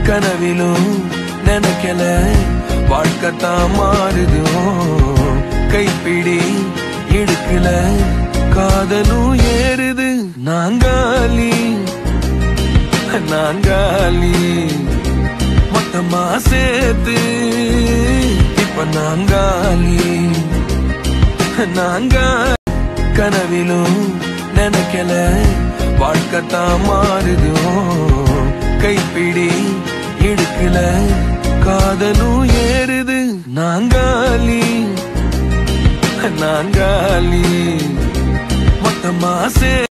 கனவிலும் நினைக்கல வாழ்க்கைத்தான் மாறுது ஓ. கைப்பிடி இடுக்கல காதலும் ஏறுது நாங்காலி நாங்காலி மொத்தமா சேர்த்து இப்ப நாங்காலி நாங்க கனவிலும் நினைக்கல வாழ்க்கைத்தான் மாறுது ஓ. கைப்பிடி இடுக்கல காதலும் ஏறுது நாங்காலி நாங்காலி மொத்தமா சே